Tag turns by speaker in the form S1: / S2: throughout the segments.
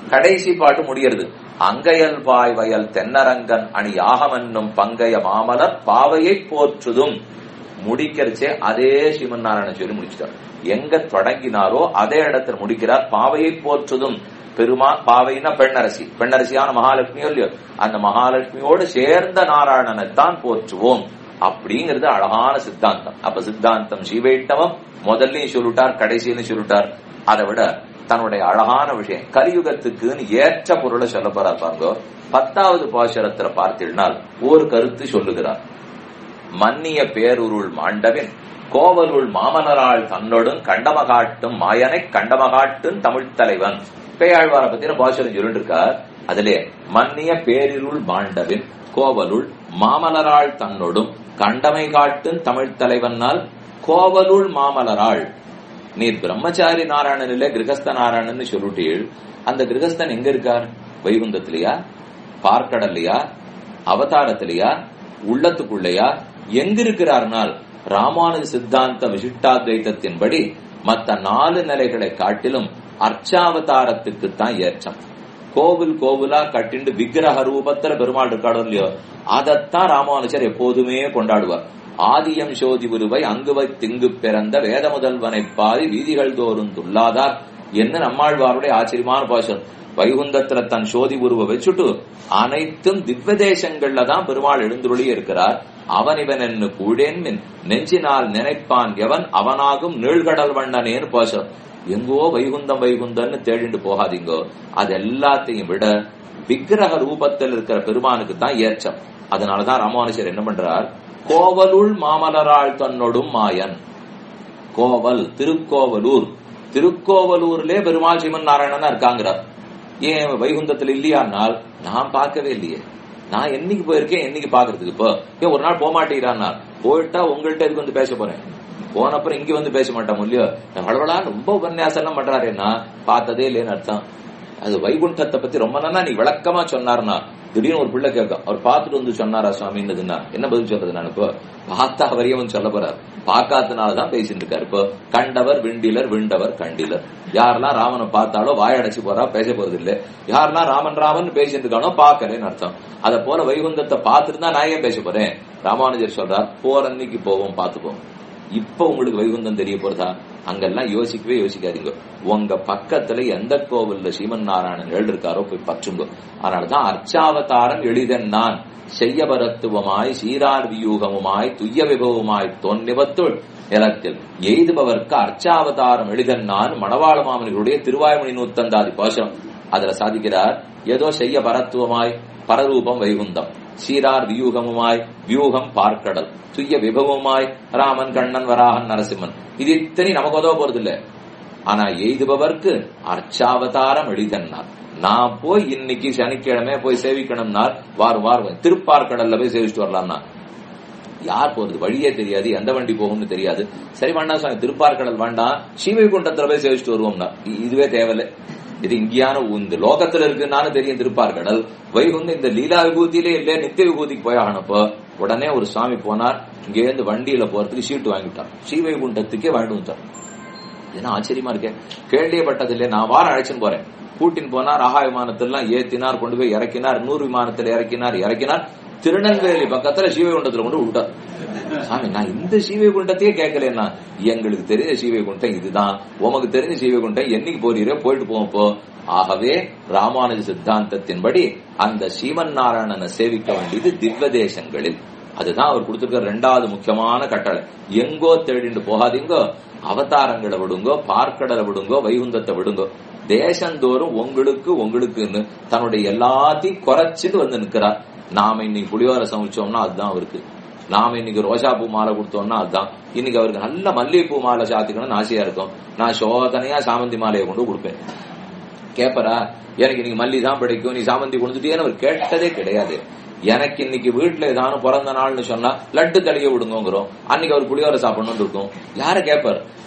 S1: கடைசி பாட்டு முடிகிறது அங்கையல் பாய் வயல் தென்னரங்கன் அணி யாகமென்னும் பங்கைய மாமலர் பாவையை போற்றுதும் முடிக்கிறச்சே அதே சிவன் நாராயணன் சொல்லி முடிச்சிட்டார் எங்க தொடங்கினாரோ அதே இடத்துல முடிக்கிறார் பாவையை போற்றுதும் பெருமா பாவைனா பெண்ணரசி பெண்ணரசியான மகாலட்சுமியோ இல்லையோ அந்த மகாலட்சுமியோடு சேர்ந்த நாராயணனை தான் போற்றுவோம் அப்படிங்கிறது அழகான சித்தாந்தம் அப்ப சித்தாந்தம் சீவைட்டவம் முதல்லையும் சொல்லிட்டார் கடைசியிலும் சொல்லிட்டார் அதை விட தன்னுடைய அழகான விஷயம் கலியுகத்துக்குன்னு ஏற்ற பொருளை சொல்ல போறார் பாருங்க பத்தாவது பாசுரத்துல பார்த்தீங்கன்னால் ஒரு கருத்து சொல்லுகிறார் மன்னிய பேருருள் மாண்டவின் கோவலுள் மாமலரால் தன்னொடும் கண்டமகாட்டும் மாயனை கண்டமகாட்டும் தமிழ் தலைவன் பேயாழ்வார பத்தின பாசுரம் சொல்லிட்டு இருக்கார் அதிலே மன்னிய பேரிருள் மாண்டவின் கோவலுள் மாமலராள் தன்னொடும் கண்டமை காட்டும் தமிழ் தலைவனால் கோவலுள் மாமலராள் நீர் பிரம்மச்சாரி நாராயணனிலே கிரகஸ்த நாராயணன் சொல்லிட்டீள் அந்த கிரகஸ்தன் எங்க இருக்கார் வைகுந்தத்திலேயா பார்க்கடல்லையா அவதாரத்திலேயா உள்ளத்துக்குள்ளையா எங்க இருக்கிறார்னால் ராமானுஜ சித்தாந்த விசிஷ்டாத்வைத்தத்தின்படி மத்த நாலு நிலைகளை காட்டிலும் அர்ச்சாவதாரத்துக்கு தான் ஏற்றம் கோவில் கோவிலா கட்டிண்டு விக்கிரக ரூபத்துல பெருமாள் இருக்காடோ இல்லையோ அதைத்தான் ராமானுஜர் எப்போதுமே கொண்டாடுவார் ஆதியம் சோதி உருவை அங்குவை திங்கு பிறந்த வேத முதல்வனை பாதி வீதிகள் தோறும் துள்ளாதார் என்ன நம்மாழ்வாருடைய ஆச்சரியமான பாசம் வைகுந்தத்துல தன் சோதி உருவ வச்சுட்டு அனைத்தும் திவ்ய தேசங்கள்ல தான் பெருமாள் எழுந்துருளி இருக்கிறார் அவன் இவன் என்று கூடேன் மின் நெஞ்சினால் நினைப்பான் எவன் அவனாகும் நீழ்கடல் வண்ணனேன்னு பாசம் எங்கோ வைகுந்தம் வைகுந்தம்னு தேடிட்டு போகாதீங்கோ அது எல்லாத்தையும் விட விக்கிரக ரூபத்தில் இருக்கிற பெருமானுக்கு தான் ஏற்றம் அதனாலதான் ராமானுஜர் என்ன பண்றார் கோவலுள் மாமலராள் தன்னொடும் மாயன் கோவல் திருக்கோவலூர் திருக்கோவலூர்லே பெருமாள் சிவன் நாராயணனா இருக்காங்கிறார் ஏன் வைகுந்தத்துல இல்லையானால் நான் பார்க்கவே இல்லையே நான் என்னைக்கு போயிருக்கேன் என்னைக்கு பாக்குறதுக்கு இப்போ ஏன் ஒரு நாள் போக மாட்டேங்கிறான்னா போயிட்டா உங்கள்கிட்ட இதுக்கு வந்து பேச போறேன் போனப்புறம் இங்க வந்து பேச மாட்டோம் இல்லையோ வளவளா ரொம்ப உபன்யாசம் எல்லாம் பண்றாருன்னா பார்த்ததே இல்லைன்னு அர்த்தம் அது வைகுண்டத்தை பத்தி ரொம்ப நாளா நீ விளக்கமா சொன்னார்னா திடீர்னு ஒரு பிள்ளை கேட்கும் அவர் பார்த்துட்டு வந்து சொன்னாரா சுவாமின்னதுன்னா என்ன பதில் சொல்றது நான் இப்போ பார்த்தா வரையவன் சொல்ல போறாரு பார்க்காதனாலதான் பேசிட்டு இருக்காரு இப்போ கண்டவர் விண்டிலர் விண்டவர் கண்டிலர் யாரெல்லாம் ராமனை பார்த்தாலோ வாயடைச்சு போறா பேச போறது இல்ல யாரெல்லாம் ராமன் ராமன் பேசிட்டு இருக்கானோ பாக்கலன்னு அர்த்தம் அத போல வைகுந்தத்தை பார்த்துட்டு தான் நான் ஏன் பேச போறேன் ராமானுஜர் சொல்றார் போற அன்னைக்கு போவோம் பார்த்துப்போம் இப்ப உங்களுக்கு வைகுந்தம் தெரிய போறதா அங்கெல்லாம் யோசிக்கவே யோசிக்காதீங்க உங்க பக்கத்துல எந்த கோவில்ல சீமன் நாராயணன் எழுதிருக்காரோ போய் பற்றுங்க அதனாலதான் அர்ச்சாவதாரம் எளிதன் நான் செய்யபரத்துவமாய் சீரார் வியூகமுமாய் துய்ய விபவமாய் தொன்னிவத்துள் நிலத்தில் எய்துபவர்க்கு அர்ச்சாவதாரம் எளிதன் நான் மணவாள மாமனிகளுடைய திருவாய்மொழி நூத்தந்தாதி பாசம் அதுல சாதிக்கிறார் ஏதோ செய்ய பரத்துவமாய் பரரூபம் வைகுந்தம் சீரார் வியூகமுமாய் வியூகம் பார்க்கடல் துய்ய விபவமாய் ராமன் கண்ணன் வராகன் நரசிம்மன் இது இத்தனை நமக்கு உதவ போறது இல்ல ஆனா எய்துபவர்க்கு அர்ச்சாவதாரம் எளிதன்னார் நான் போய் இன்னைக்கு சனிக்கிழமை போய் சேவிக்கணும்னார் வாரம் வாரம் திருப்பார்கடல்ல போய் சேவிச்சுட்டு வரலாம்னா யார் போறது வழியே தெரியாது எந்த வண்டி போகும்னு தெரியாது சரி வேண்டாம் சாமி திருப்பார்கடல் வேண்டாம் ஸ்ரீவைகுண்டத்துல போய் சேவிச்சுட்டு வருவோம்னா இதுவே தேவையில்லை இது இங்கேயான இந்த லோகத்துல இருக்குன்னாலும் தெரியும் திருப்பார்கடல் வைகுந்த இந்த லீலா விபூதியிலே இல்ல நித்திய விபூதிக்கு போய் ஆகணப்போ உடனே ஒரு சுவாமி போனார் இங்க இருந்து வண்டியில போறதுக்கு சீட்டு வாங்கிட்டார் ஸ்ரீவைகுண்டத்துக்கே வாங்கிட்டு வந்தார் என்ன ஆச்சரியமா இருக்கேன் கேள்விப்பட்டது இல்லையா நான் வாரம் அழைச்சுன்னு போறேன் கூட்டின்னு போனார் ஆகா விமானத்திலாம் ஏத்தினார் கொண்டு போய் இறக்கினார் நூறு விமானத்துல இறக்கினார் இறக்கினார் திருநெல்வேலி பக்கத்துல சீவைகுண்டத்துல கொண்டு விட்டார் சாமி நான் இந்த சீவைகுண்டத்தையே கேட்கலன்னா எங்களுக்கு தெரிஞ்ச சீவைகுண்டம் இதுதான் உமக்கு தெரிஞ்ச சீவைகுண்டம் என்னைக்கு போறீரோ போயிட்டு போவோம் போ ஆகவே ராமானுஜ சித்தாந்தத்தின்படி அந்த சீமன் நாராயணனை சேவிக்க வேண்டியது திவ்ய தேசங்களில் அதுதான் அவர் கொடுத்திருக்கிற ரெண்டாவது முக்கியமான கட்டளை எங்கோ தேடிட்டு போகாதீங்கோ அவதாரங்களை விடுங்கோ பார்க்கடலை விடுங்கோ வைகுந்தத்தை விடுங்கோ தேசந்தோறும் உங்களுக்கு உங்களுக்குன்னு தன்னுடைய எல்லாத்தையும் குறைச்சிட்டு வந்து நிக்கிறார் நாம இன்னைக்கு புளியோர சமைச்சோம்னா அதுதான் அவருக்கு நாம இன்னைக்கு ரோஜா பூ மாலை கொடுத்தோம்னா அதுதான் இன்னைக்கு அவருக்கு நல்ல மல்லிகைப்பூ மாலை சாத்திக்கணும்னு ஆசையா இருக்கும் நான் சோதனையா சாமந்தி மாலையை கொண்டு கொடுப்பேன் கேப்பரா எனக்கு இன்னைக்கு மல்லி தான் பிடிக்கும் நீ சாமந்தி கொடுத்துட்டேன்னு அவர் கேட்டதே கிடையாது எனக்கு இன்னைக்கு வீட்டுல ஏதானும் பிறந்த நாள்னு சொன்னா லட்டு தளிய விடுங்கிறோம் அன்னைக்கு அவர் புளியோர சாப்பிடணும்னு இருக்கும் யார கேப்பார்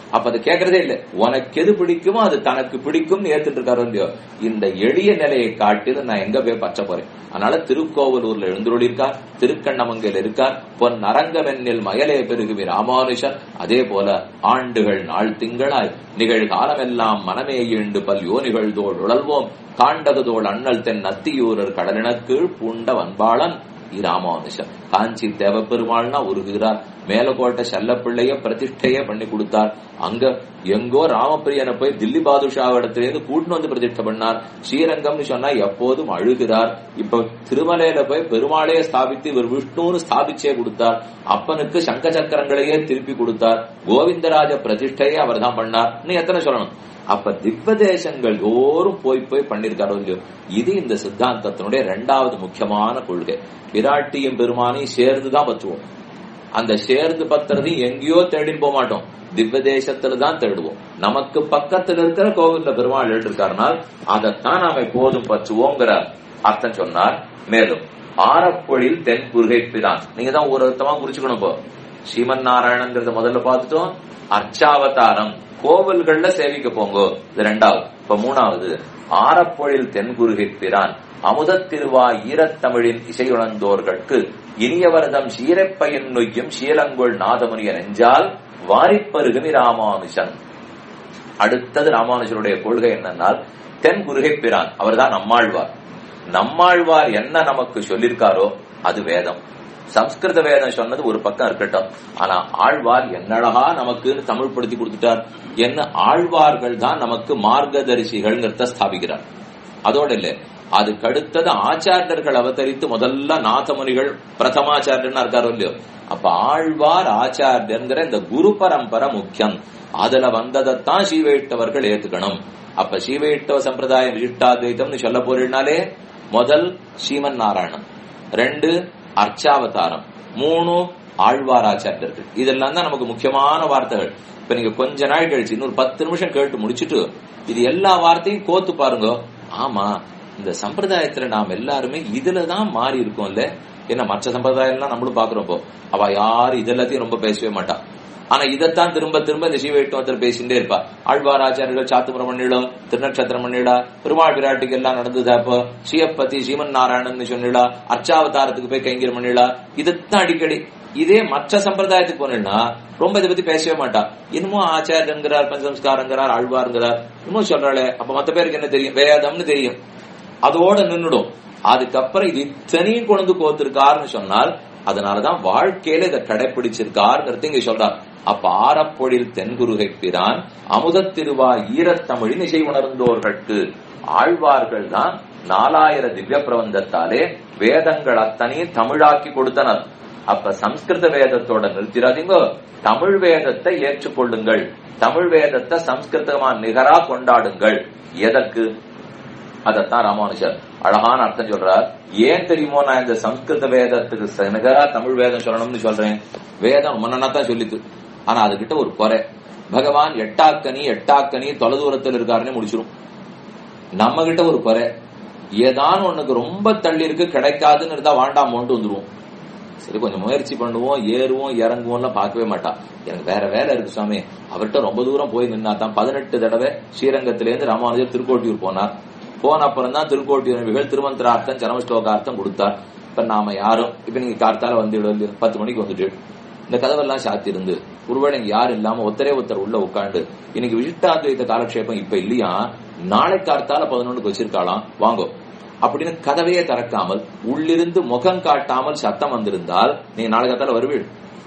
S1: அப்ப அது கேட்கறதே இல்ல உனக்கு எது பிடிக்குமோ அது தனக்கு பிடிக்கும்னு ஏத்துட்டு இருக்காரோ இல்லையோ இந்த எளிய நிலையை காட்டிலும் நான் எங்க போய் பச்சை போறேன் அதனால திருக்கோவலூர்ல எழுந்துருளி இருக்கார் திருக்கண்ணமங்கையில் இருக்கார் பொன் அரங்கமென்னில் மயலே பெருகுவி ராமானுஷன் அதே போல ஆண்டுகள் நாள் திங்களாய் நிகழ்காலமெல்லாம் மனமே ஈண்டு பல் யோனிகள் தோள் உழல்வோம் காண்டகதோள் அண்ணல் தென் அத்தியூரர் கடலினக்கீழ் பூண்ட வன்பாளன் ராமானுஷன் காஞ்சி தேவப்பெருமாள்னா உருகுகிறார் மேலக்கோட்டை செல்லப்பிள்ளைய பிரதிஷ்டைய பண்ணி கொடுத்தார் அங்க எங்கோ ராமப்பிரியனை போய் தில்லி பாதுஷா இடத்திலிருந்து கூட்டின்னு வந்து பிரதிஷ்டை பண்ணார் ஸ்ரீரங்கம்னு சொன்னா எப்போதும் அழுகிறார் இப்ப திருமலையில போய் பெருமாளையே ஸ்தாபித்து இவர் விஷ்ணுன்னு ஸ்தாபிச்சே கொடுத்தார் அப்பனுக்கு சங்க சக்கரங்களையே திருப்பி கொடுத்தார் கோவிந்தராஜ பிரதிஷ்டையே அவர் தான் பண்ணார் இன்னும் எத்தனை சொல்லணும் அப்ப திவ்வதேசங்கள் தோறும் போய் போய் பண்ணிருக்காரோ இல்லையோ இது இந்த சித்தாந்தத்தினுடைய இரண்டாவது முக்கியமான கொள்கை விராட்டியும் பெருமானையும் சேர்ந்துதான் பத்துவோம் அந்த சேர்ந்து பத்துறதையும் எங்கேயோ தேடின்னு போக மாட்டோம் திவ்ய தேசத்துல தான் தேடுவோம் நமக்கு பக்கத்துல இருக்கிற கோவில்ல பெருமாள் எழுதிருக்காருனால் அதைத்தான் நாம எப்போதும் பற்றுவோங்கிற அர்த்தம் சொன்னார் மேலும் ஆரப்பொழில் தென் குருகை பிரான் நீங்க தான் ஒரு அர்த்தமா குறிச்சுக்கணும் இப்போ ஸ்ரீமன் நாராயணங்கிறத முதல்ல பார்த்துட்டோம் அர்ச்சாவதாரம் கோவில்கள்ல சேவிக்க போங்கோ இது ரெண்டாவது இப்ப மூணாவது ஆரப்பொழில் தென்குருகை பிரான் அமுதத் திருவா ஈரத்தமிழின் இசையுணர்ந்தோர்களுக்கு இனியவரதம் சீரப்பையன் நொய்யும் சீலங்கொள் நாதமுனிய நெஞ்சால் வாரிப்பருகுமி ராமானுஷன் அடுத்தது ராமானுஜருடைய கொள்கை என்னன்னால் தென் குருகை பிரான் அவர்தான் நம்மாழ்வார் நம்மாழ்வார் என்ன நமக்கு சொல்லிருக்காரோ அது வேதம் சம்ஸ்கிருத வேதம் சொன்னது ஒரு பக்கம் இருக்கட்டும் ஆனா ஆழ்வார் என்னழகா நமக்குன்னு தமிழ் படுத்தி கொடுத்துட்டார் என்ன ஆழ்வார்கள் தான் நமக்கு மார்க்கதரிசிகள்ங்கிறத ஸ்தாபிக்கிறார் அதோட இல்ல அதுக்கு அடுத்தது ஆச்சாரியர்கள் அவதரித்து முதல்ல நாதமுனிகள் பிரதமாச்சாரியர்னா இருக்காரோ இல்லையோ அப்ப ஆழ்வார் ஆச்சாரியங்கிற இந்த குரு பரம்பரை முக்கியம் அதுல வந்ததைத்தான் சீவையிட்டவர்கள் ஏத்துக்கணும் அப்ப சீவையிட்டவ சம்பிரதாயம் விசிஷ்டாத்வைத்தம்னு சொல்ல போறீங்கனாலே முதல் ஸ்ரீமன் நாராயணன் ரெண்டு அர்ச்சாவதாரம் மூணு ஆழ்வாராச்சாரியர்கள் இதெல்லாம் தான் நமக்கு முக்கியமான வார்த்தைகள் இப்ப நீங்க கொஞ்ச நாள் கழிச்சு இன்னொரு பத்து நிமிஷம் கேட்டு முடிச்சுட்டு இது எல்லா வார்த்தையும் கோத்து பாருங்க ஆமா இந்த சம்பிரதாயத்துல நாம் எல்லாருமே இதுலதான் மாறி இருக்கோம்ல என்ன மற்ற சம்பிரதாயம் நம்மளும் பாக்குறோம் இப்போ அவ யாரும் இதெல்லாத்தையும் ரொம்ப பேசவே மாட்டா ஆனா இதைத்தான் திரும்ப திரும்ப இந்த சீவைட்டோத்தர் பேசிட்டே இருப்பா ஆழ்வார் ஆச்சாரியர்கள் சாத்துமரம் பண்ணிடும் திருநட்சத்திரம் பண்ணிடா பெருமாள் விராட்டுக்கு எல்லாம் நடந்தது அப்போ ஸ்ரீயப்பதி ஸ்ரீமன் நாராயணன் சொன்னிடா அர்ச்சாவதாரத்துக்கு போய் கைங்கர் பண்ணிடா இதைத்தான் அடிக்கடி இதே மற்ற சம்பிரதாயத்துக்கு போனா ரொம்ப இதை பத்தி பேசவே மாட்டா இன்னமும் ஆச்சாரியங்கிறார் பஞ்சசம்ஸ்காரங்கிறார் ஆழ்வாருங்கிறார் இன்னும் சொல்றாளே அப்ப மத்த பேருக்கு என்ன தெரியும் வேதம்னு தெரியும் அதோட நின்னுடும் அதுக்கப்புறம் இது இத்தனையும் கொண்டு கோத்திருக்காருன்னு சொன்னால் அதனாலதான் வாழ்க்கையில இதை கடைபிடிச்சிருக்காருங்கிறது இங்க சொல்றார் அப்ப ஆரப்பொழில் தென்குருகை பிரான் அமுத திருவா ஈரத்தமிழின் இசை உணர்ந்தோர்களுக்கு ஆழ்வார்கள் தான் நாலாயிர திவ்ய பிரபந்தத்தாலே வேதங்கள் அத்தனையும் தமிழாக்கி கொடுத்தனர் அப்ப சம்ஸ்கிருத வேதத்தோட நிறுத்திடாதீங்க தமிழ் வேதத்தை ஏற்றுக்கொள்ளுங்கள் தமிழ் வேதத்தை சம்ஸ்கிருதமா நிகரா கொண்டாடுங்கள் எதற்கு அதத்தான் ராமானுஜர் அழகான அர்த்தம் சொல்றார் ஏன் தெரியுமோ நான் இந்த சம்ஸ்கிருத வேதத்துக்கு நிகரா தமிழ் வேதம் சொல்லணும்னு சொல்றேன் வேதம் முன்னா தான் சொல்லித்து ஆனா அதுகிட்ட ஒரு குறை பகவான் எட்டாக்கனி எட்டாக்கனி தொலைதூரத்தில் இருக்காருன்னு முடிச்சிரும் நம்ம கிட்ட ஒரு குறை ஏதான் ஒண்ணுக்கு ரொம்ப தள்ளி இருக்கு கிடைக்காதுன்னு இருந்தா வாண்டாம் மோண்டு வந்துருவோம் சரி கொஞ்சம் முயற்சி பண்ணுவோம் ஏறுவோம் இறங்குவோம்லாம் பார்க்கவே மாட்டான் எனக்கு வேற வேலை இருக்கு சுவாமி அவர்கிட்ட ரொம்ப தூரம் போய் நின்னா தான் பதினெட்டு தடவை ஸ்ரீரங்கத்திலேருந்து ராமானுஜர் திருக்கோட்டியூர் போனார் போன அப்புறம் தான் திருக்கோட்டியூர் நபிகள் திருமந்திரார்த்தம் சரமஸ்லோகார்த்தம் கொடுத்தார் இப்ப நாம யாரும் இப்ப நீங்க கார்த்தால வந்து பத்து மணிக்கு வந்துட்டு இந்த கதவெல்லாம் சாத்தி இருந்து ஒருவேளை இங்க யாரும் இல்லாம ஒத்தரே ஒருத்தர் உள்ள உட்காந்து இன்னைக்கு விசிஷ்டாத்வைத்த காலக்ஷேபம் இப்ப இல்லையா நாளை கார்த்தால பதினொன்றுக்கு வச்சிருக்காளாம் வாங்கோ அப்படின்னு கதவையே திறக்காமல் உள்ளிருந்து முகம் காட்டாமல் சத்தம் வந்திருந்தால் நீங்க நாளை காத்தால வருவீள்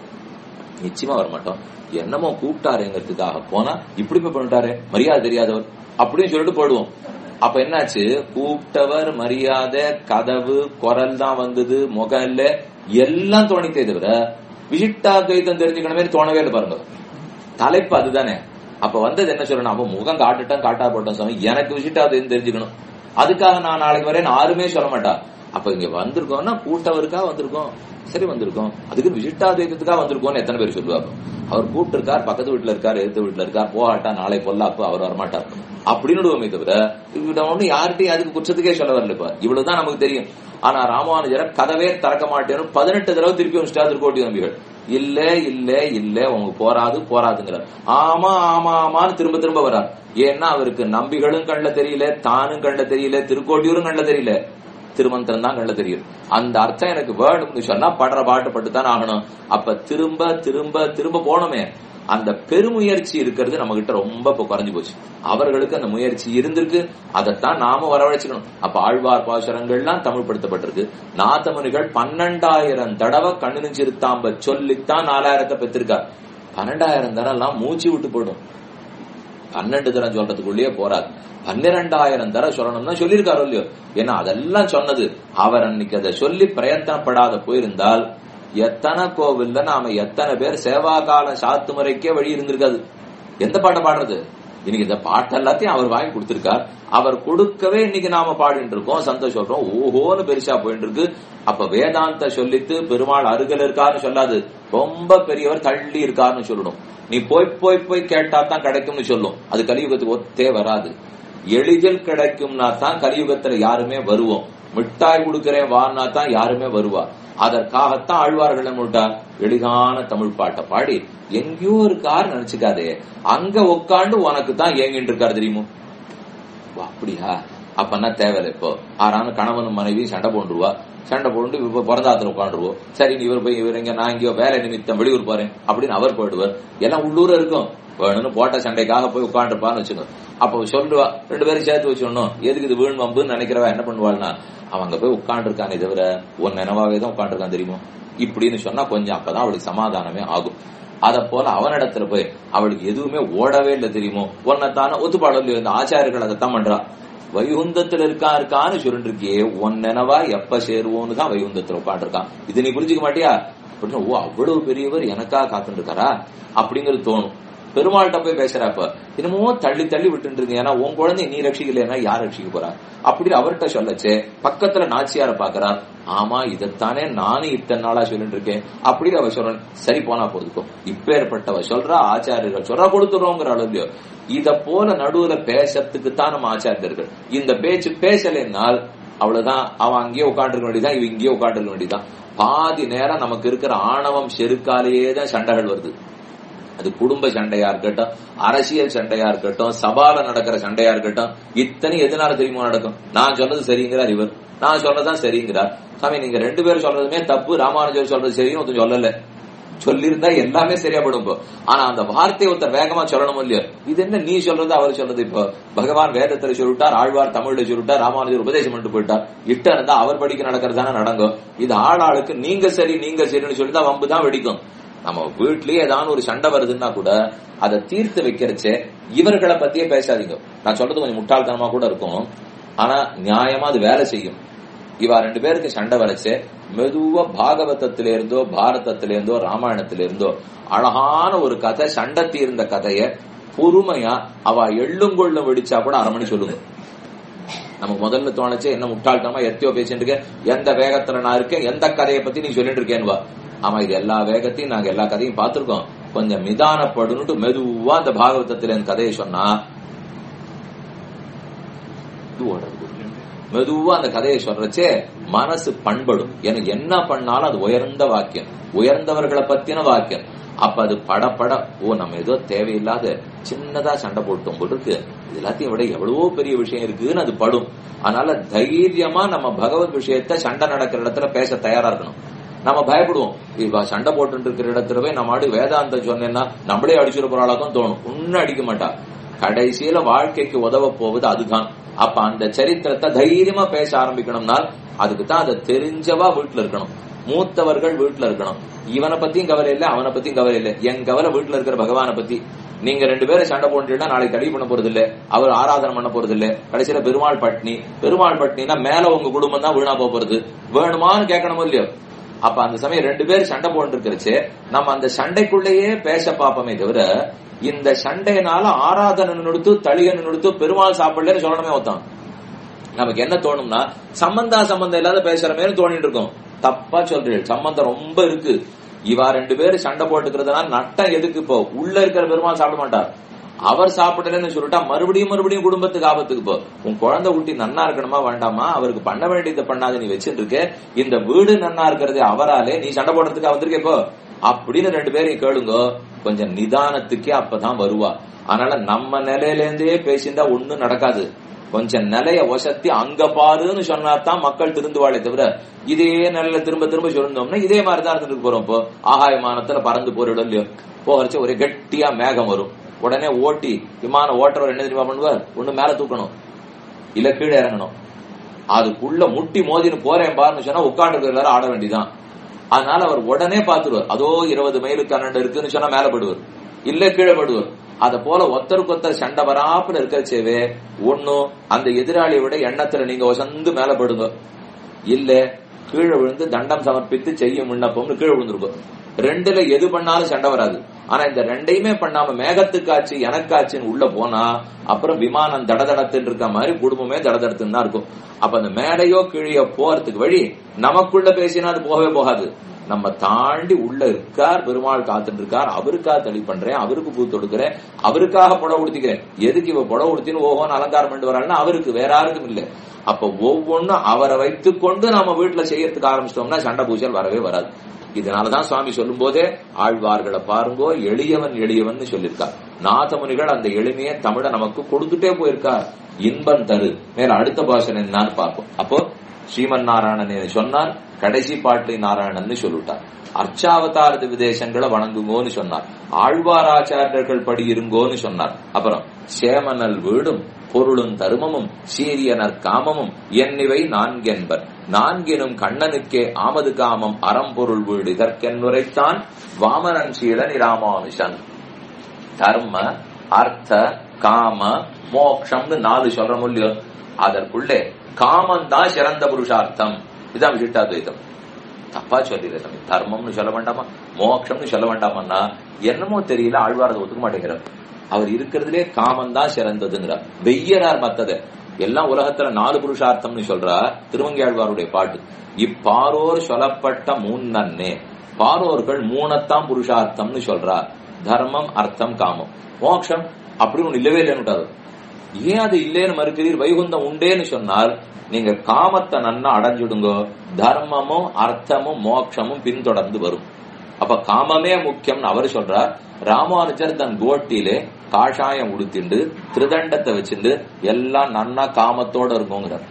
S1: நிச்சயமா வரமாட்டோம் என்னமோ கூப்பிட்டாருங்கிறதுக்காக போனா இப்படி போய் பண்ணிட்டாரு மரியாதை தெரியாதவர் அப்படின்னு சொல்லிட்டு போடுவோம் அப்ப என்னாச்சு கூப்பிட்டவர் மரியாதை கதவு குரல் தான் வந்தது முகம் இல்ல எல்லாம் தோணித்தே தவிர விசிட்டாத்வைத்தம் தெரிஞ்சுக்கணுமே தோணவே இல்லை பாருங்க தலைப்பு அதுதானே அப்ப வந்தது என்ன சொல்லணும் அப்ப முகம் காட்டுட்டேன் காட்டா போட்டோம் சாமி எனக்கு விசிட்டாத்வைத்தம் தெரிஞ்சுக்கணும் அதுக்காக நான் நாளைக்கு வரேன் யாருமே சொல்ல மாட்டா அப்ப இங்க வந்திருக்கோம்னா கூட்டவருக்கா வந்திருக்கோம் சரி வந்திருக்கோம் அதுக்கு விசிஷ்டாத்வைத்தத்துக்காக வந்திருக்கோம்னு எத்தனை பேர் சொல்லுவாங்க அவர் கூப்பிட்டு இருக்கார் பக்கத்து வீட்டுல இருக்கார் எதிர்த்து வீட்டுல இருக்கார் போகாட்டா நாளை பொல்லாப்பு அவர் வரமாட்டார் அப்படின்னு தவிர இவன் ஒண்ணு யார்கிட்டயும் அதுக்கு குற்றத்துக்கே சொல்ல வரல இப்ப இவ்வளவுதான் நமக்கு தெரியும் ஆனா ராமானுஜரை கதவே திறக்க மாட்டேன்னு பதினெட்டு தடவை திருப்பி வந்துட்டா திருக்கோட்டி நம்பிகள் இல்ல இல்ல இல்ல உங்களுக்கு போராது போராதுங்கிறார் ஆமா ஆமா ஆமான்னு திரும்ப திரும்ப வர்றார் ஏன்னா அவருக்கு நம்பிகளும் கண்ட தெரியல தானும் கண்ட தெரியல திருக்கோட்டியூரும் கண்ட தெரியல திருமந்திரம் தான் கண்ட தெரியும் அந்த அர்த்தம் எனக்கு வேணும்னு சொன்னா படுற பாட்டு பட்டு தான் ஆகணும் அப்ப திரும்ப திரும்ப திரும்ப போனோமே அந்த பெருமுயற்சி இருக்கிறது நம்ம கிட்ட ரொம்ப இப்ப குறைஞ்சு போச்சு அவர்களுக்கு அந்த முயற்சி இருந்திருக்கு அதைத்தான் நாம வரவழைச்சுக்கணும் அப்ப ஆழ்வார் பாசுரங்கள்லாம் தமிழ் படுத்தப்பட்டிருக்கு நாத்தமணிகள் பன்னெண்டாயிரம் தடவை கண்ணு சிறுத்தாம்ப சொல்லித்தான் நாலாயிரத்தை பெற்றிருக்கார் பன்னெண்டாயிரம் தடவை எல்லாம் மூச்சு விட்டு போயிடும் பன்னெண்டு தரம் சொல்றதுக்குள்ளேயே போறாது பன்னிரெண்டாயிரம் தர சொல்லணும்னா சொல்லியிருக்காரோ இல்லையோ ஏன்னா அதெல்லாம் சொன்னது அவர் அன்னைக்கு அதை சொல்லி பிரயத்தனப்படாத போயிருந்தால் எத்தனை கோவில்ல நாம எத்தனை பேர் சேவா காலம் சாத்து முறைக்கே வழி இருந்திருக்காது எந்த பாட்டை பாடுறது இன்னைக்கு இந்த பாட்டு எல்லாத்தையும் அவர் வாங்கி கொடுத்திருக்கார் அவர் கொடுக்கவே இன்னைக்கு நாம பாடிட்டு இருக்கோம் சந்தோஷம் சொல்றோம் ஓஹோன்னு பெருசா போயிட்டு இருக்கு அப்ப வேதாந்த சொல்லித்து பெருமாள் அருகில் இருக்காருன்னு சொல்லாது ரொம்ப பெரியவர் தள்ளி இருக்காருன்னு சொல்லணும் நீ போய் போய் போய் கேட்டா தான் கிடைக்கும்னு சொல்லும் அது கலியுகத்துக்கு ஒத்தே வராது எளிதில் கிடைக்கும்னா தான் கலியுகத்துல யாருமே வருவோம் மிட்டாய் கொடுக்கிறேன் வான்னா தான் யாருமே வருவா அதற்காகத்தான் ஆழ்வார்கள் என்ன எளிதான தமிழ் பாட்டை பாடி எங்கேயோ இருக்காரு நினைச்சுக்காதே அங்க உட்காந்து உனக்கு தான் ஏங்கிட்டு இருக்காரு தெரியுமோ அப்படியா அப்பன்னா தேவையில்லை இப்போ ஆறான கணவனும் மனைவி சண்டை போண்டுருவா சண்டை போட்டு இப்ப பிறந்தாத்துல உட்காந்துருவோம் சரி நீ இவர் போய் இவர் எங்க நான் இங்கேயோ வேலை நிமித்தம் வெளியூர் போறேன் அப்படின்னு அவர் போயிடுவார் எல்லாம் உள்ளூர இருக்கும் வேணும்னு போட்ட சண்டைக்காக போய் உட்காந்துருப்பான்னு வச்சுக்கோ அப்ப சொல்லுவா ரெண்டு பேரும் சேர்த்து வச்சுடணும் எதுக்கு இது வீண் வம்புன்னு நினைக்கிறவா என்ன பண்ணுவாள்னா அவங்க போய் உட்காந்துருக்கானே தவிர உன் நினைவாவே தான் உட்காந்துருக்கான் தெரியுமோ இப்படின்னு சொன்னா கொஞ்சம் அப்பதான் அவளுக்கு சமாதானமே ஆகும் அத போல அவனிடத்துல போய் அவளுக்கு எதுவுமே ஓடவே இல்லை தெரியுமோ உன்னைத்தான ஒத்துப்பாடல் இந்த ஆச்சாரியர்கள் அதைத்தான் பண்றா வைகுந்தத்துல இருக்கா இருக்கான்னு சொல்லிட்டு இருக்கியே உன் நினைவா எப்ப சேருவோன்னு தான் வைகுந்தத்துல உட்காந்துருக்கான் இது நீ புரிஞ்சுக்க மாட்டியா அப்படின்னு ஓ அவ்வளவு பெரியவர் எனக்கா காத்துட்டு இருக்காரா அப்படிங்கிறது தோணும் பெருமாள்கிட்ட போய் பேசுறப்ப என்னமோ தள்ளி தள்ளி விட்டு இருக்கு ஏன்னா உன் குழந்தை நீ ரட்சிக்கலைன்னா யார் ரட்சிக்க போறா அப்படி அவர்கிட்ட சொல்லச்சே பக்கத்துல நாச்சியார பாக்குறார் ஆமா இதைத்தானே நானும் இத்தனை நாளா சொல்லிட்டு இருக்கேன் அப்படி அவ சொல்ற சரி போனா போதுக்கும் இப்பேற்பட்டவ சொல்றா ஆச்சாரியர்கள் சொல்றா கொடுத்துருவோங்கிற அளவுலயோ இத போல நடுவுல பேசறதுக்கு தான் நம்ம ஆச்சாரியர்கள் இந்த பேச்சு பேசலைன்னால் அவ்வளவுதான் அவன் அங்கேயே உட்காந்துருக்க வேண்டியதான் இவ இங்கேயே உட்காந்துருக்க வேண்டியதான் பாதி நேரம் நமக்கு இருக்கிற ஆணவம் செருக்காலேயே தான் சண்டைகள் வருது அது குடும்ப சண்டையா இருக்கட்டும் அரசியல் சண்டையா இருக்கட்டும் சபால நடக்கிற சண்டையா இருக்கட்டும் இத்தனை எதனால தெரியுமா நடக்கும் நான் சொன்னது சரிங்கிறார் இவர் நான் சொன்னதான் சரிங்கிறார் சாமி நீங்க ரெண்டு பேரும் சொல்றதுமே தப்பு ராமானுஜர் சொல்றது சரின்னு ஒருத்தர் சொல்லல சொல்லியிருந்தா எல்லாமே சரியா படும் இப்போ ஆனா அந்த வார்த்தையை ஒருத்தர் வேகமா சொல்லணும் இல்லையோ இது என்ன நீ சொல்றது அவர் சொல்றது இப்போ பகவான் வேதத்துல சொல்லிட்டார் ஆழ்வார் தமிழ்ல சொல்லிட்டார் ராமானுஜர் உபதேசம் பண்ணிட்டு போயிட்டார் இட்ட இருந்தா அவர் படிக்க நடக்கிறதானே நடக்கும் இது ஆளாளுக்கு நீங்க சரி நீங்க சரின்னு சொல்லி தான் வம்பு தான் வெடிக்கும் நம்ம வீட்லயே ஏதாவது ஒரு சண்டை வருதுன்னா கூட அதை தீர்த்து வைக்கிறச்சே இவர்களை பத்தியே பேசாதீங்க நான் சொல்றது கொஞ்சம் முட்டாள்தனமா கூட இருக்கும் ஆனா நியாயமா அது வேலை செய்யும் இவா ரெண்டு பேருக்கு சண்டை வரைச்சு மெதுவா பாகவதத்தில இருந்தோ பாரதத்தில இருந்தோ ராமாயணத்தில இருந்தோ அழகான ஒரு கதை சண்டை தீர்ந்த கதைய பொறுமையா அவ எள்ளும் கொள்ளும் வெடிச்சா கூட அரை மணி சொல்லுங்க நமக்கு முதல்ல தோணுச்சு என்ன முட்டாள்தனமா எத்தையோ பேசிட்டு இருக்கேன் எந்த வேகத்துல நான் இருக்கேன் எந்த கதையை பத்தி நீ சொல்லிட்டு இருக்கேன்னு ஆமா இது எல்லா வேகத்தையும் நாங்க எல்லா கதையும் பார்த்திருக்கோம் கொஞ்சம் நிதானப்படுன்னுட்டு மெதுவா அந்த பாகவதத்துல இந்த கதையை சொன்னா இது ஓடுறது மெதுவா அந்த கதையை சொல்றச்சே மனசு பண்படும் எனக்கு என்ன பண்ணாலும் அது உயர்ந்த வாக்கியம் உயர்ந்தவர்களை பத்தின வாக்கியம் அப்ப அது படப்பட ஓ நம்ம ஏதோ தேவையில்லாத சின்னதா சண்டை போட்டோம் போட்டு இருக்கு இது எல்லாத்தையும் விட எவ்வளவோ பெரிய விஷயம் இருக்குன்னு அது படும் அதனால தைரியமா நம்ம பகவத் விஷயத்த சண்டை நடக்கிற இடத்துல பேச தயாரா இருக்கணும் நம்ம பயப்படுவோம் இப்ப சண்டை போட்டு இருக்கிற இடத்துல போய் நம்ம ஆடு வேதாந்தம் சொன்னேன்னா நம்மளே அடிச்சுட போறாளாக்கும் தோணும் ஒன்னும் அடிக்க மாட்டா கடைசியில வாழ்க்கைக்கு உதவ போவது அதுதான் அப்ப அந்த சரித்திரத்தை தைரியமா பேச ஆரம்பிக்கணும்னால் அதுக்கு தான் அதை தெரிஞ்சவா வீட்டுல இருக்கணும் மூத்தவர்கள் வீட்டுல இருக்கணும் இவனை பத்தியும் கவலை இல்லை அவனை பத்தியும் கவலை இல்லை என் கவலை வீட்டுல இருக்கிற பகவானை பத்தி நீங்க ரெண்டு பேரும் சண்டை போட்டுட்டா நாளைக்கு தடை பண்ண போறது இல்ல அவர் ஆராதனை பண்ண போறது இல்ல கடைசியில பெருமாள் பட்னி பெருமாள் பட்னினா மேல உங்க குடும்பம் தான் வீணா போக போறது வேணுமான்னு கேட்கணுமோ இல்லையோ அப்ப அந்த சமயம் ரெண்டு பேர் சண்டை போட்டு இருக்கிறச்சு நம்ம அந்த சண்டைக்குள்ளேயே பேச பாப்போமே தவிர இந்த சண்டையினால ஆராதனை நுடுத்து தளிகன் நுடுத்து பெருமாள் சாப்பிடலன்னு சொல்லணுமே ஒருத்தன் நமக்கு என்ன தோணும்னா சம்பந்தா சம்பந்தம் இல்லாத பேசுறமே தோணிட்டு இருக்கும் தப்பா சொல்றீங்க சம்பந்தம் ரொம்ப இருக்கு இவா ரெண்டு பேரும் சண்டை போட்டுக்கிறதுனால நட்டம் எதுக்கு இப்போ உள்ள இருக்கிற பெருமாள் சாப்பிட மாட்டார் அவர் சாப்பிடலன்னு சொல்லிட்டா மறுபடியும் மறுபடியும் குடும்பத்துக்கு ஆபத்துக்கு போ உன் குழந்தை ஊட்டி நன்னா இருக்கணுமா வேண்டாமா அவருக்கு பண்ண வேண்டியதை பண்ணாத நீ வச்சுட்டு இருக்க இந்த வீடு நன்னா இருக்கிறது அவராலே நீ சண்டை போடுறதுக்கு வந்திருக்க இப்போ அப்படின்னு ரெண்டு பேரையும் கேளுங்க கொஞ்சம் நிதானத்துக்கே அப்பதான் வருவா அதனால நம்ம நிலையில இருந்தே பேசியிருந்தா ஒண்ணும் நடக்காது கொஞ்சம் நிலைய வசத்தி அங்க பாருன்னு சொன்னா தான் மக்கள் திருந்துவாளே தவிர இதே நிலையில திரும்ப திரும்ப சொல்லிருந்தோம்னா இதே மாதிரிதான் இருந்துட்டு போறோம் இப்போ ஆகாயமானத்துல பறந்து போரிடும் இல்லையோ போகிறச்சு ஒரே கெட்டியா மேகம் வரும் உடனே ஓட்டி விமான ஓட்டுறவர் என்ன தெரியுமா பண்ணுவார் ஒண்ணு மேல தூக்கணும் இல்ல கீழே இறங்கணும் அதுக்குள்ள முட்டி மோதின்னு போறேன் பாருன்னு சொன்னா உட்காந்து எல்லாரும் ஆட வேண்டியதான் அதனால அவர் உடனே பாத்துருவார் அதோ இருபது மைலுக்கு கரண்ட் இருக்குன்னு சொன்னா மேல படுவார் இல்ல கீழே படுவார் அத போல ஒத்தருக்கு ஒத்தர் சண்டை வராப்புல இருக்கச்சேவே ஒன்னும் அந்த எதிராளியை விட எண்ணத்துல நீங்க வசந்து மேல படுங்க இல்ல கீழே விழுந்து தண்டம் சமர்ப்பித்து செய்யும் விண்ணப்பம்னு கீழே விழுந்திருக்கும் ரெண்டுல எது பண்ணாலும் சண்டை வராது ஆனா இந்த ரெண்டையுமே பண்ணாம மேகத்துக்காச்சு எனக்காச்சுன்னு உள்ள போனா அப்புறம் விமானம் தடதடத்துன்னு இருக்க மாதிரி குடும்பமே தடதடத்துன்னு தான் இருக்கும் அப்ப அந்த மேடையோ கீழே போறதுக்கு வழி நமக்குள்ள பேசினா அது போகவே போகாது நம்ம தாண்டி உள்ள இருக்கார் பெருமாள் காத்துட்டு இருக்கார் அவருக்காக தளி பண்றேன் அவருக்கு பூ தொடுக்கிறேன் அவருக்காக புடவை உடுத்திக்கிறேன் எதுக்கு இவ புடவை உடுத்தின்னு ஓஹோன்னு அலங்காரம் பண்ணிட்டு வராள்னா அவருக்கு வேற யாருக்கும் இல்ல அப்ப ஒவ்வொன்னும் அவரை வைத்துக் கொண்டு நாம வீட்டுல செய்யறதுக்கு ஆரம்பிச்சிட்டோம்னா சண்டை பூசல் வரவே வராது இதனாலதான் சுவாமி சொல்லும் போதே ஆழ்வார்களை பாருங்கோ எளியவன் எளியவன் சொல்லியிருக்கார் நாதமுனிகள் அந்த எளிமையை தமிழ நமக்கு கொடுத்துட்டே போயிருக்கார் இன்பம் தரு மேல அடுத்த பாஷன் என்னன்னு பார்ப்போம் அப்போ ஸ்ரீமன் நாராயணன் சொன்னார் கடைசி பாட்டு நாராயணன் சொல்லிட்டார் அர்ச்சாவதார விதேசங்களை வணங்குங்கோன்னு சொன்னார் ஆழ்வாராச்சாரியர்கள் படி இருங்கோன்னு சொன்னார் அப்புறம் சேமனல் வீடும் பொருளும் தருமமும் சீரியனர் காமமும் என்னிவை நான்கென்பர் நான்கினும் கண்ணனுக்கே ஆமது காமம் அறம்பொருள் வீடு இதற்கென்னுரைத்தான் வாமனன் சீலன் இராமானுஷன் தர்ம அர்த்த காம மோக்ஷம்னு நாலு சொல்றோம் இல்லையோ அதற்குள்ளே காமம் தான் சிறந்த புருஷார்த்தம் இதான் விசிட்டாத்வைத்தம் தப்பா சொல்லிடுற தர்மம்னு சொல்ல வேண்டாமா மோட்சம்னு சொல்ல வேண்டாமன்னா என்னமோ தெரியல ஆழ்வாரதை ஒத்துக்க மாட்டேங்கிறார் அவர் இருக்கிறதுலே காமம் தான் சிறந்ததுங்கிறார் வெய்யறார் மத்தத எல்லாம் உலகத்துல நாலு புருஷார்த்தம்னு சொல்றார் திருவங்கியாழ்வாருடைய பாட்டு இப்பாரோர் சொல்லப்பட்ட மூன்னன்னே பாரோர்கள் மூணத்தான் புருஷார்த்தம்னு சொல்றார் தர்மம் அர்த்தம் காமம் மோட்சம் அப்படி ஒண்ணு இல்லவே இல்லைன்னு ஏன் அது இல்லேன்னு மறுக்கிறீர் வைகுந்தம் உண்டேன்னு சொன்னால் நீங்க காமத்தை நன்னா அடைஞ்சுடுங்க தர்மமும் அர்த்தமும் மோட்சமும் பின்தொடர்ந்து வரும் அப்ப காமமே முக்கியம்னு அவர் சொல்றார் ராமானுஜர் தன் கோட்டிலே காஷாயம் உடுத்திண்டு திருதண்டத்தை வச்சுண்டு எல்லாம் நன்னா காமத்தோட இருக்குங்கிறார்